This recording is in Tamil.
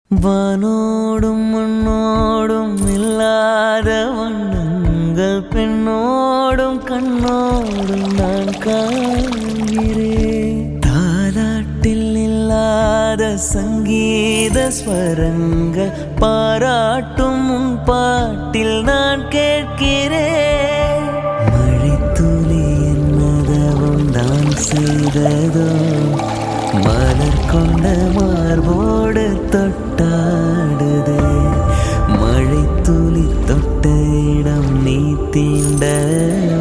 வானோடும் மண்ணோடும் இல்லாத வண்ணங்கள் பெண்ணோடும் கண்ணோடும் நான் காண்கிறேன் தாலாட்டில் இல்லாத சங்கீத ஸ்வரங்கள் பாராட்டும் உன் பாட்டில் நான் கேட்கிறேன் மழைத்துளி என்னதவும் தான் செய்ததோ மலர் கொண்ட மார்போடு தொட்டாடுதே மழை துளி தொட்ட இடம் நீ தீண்ட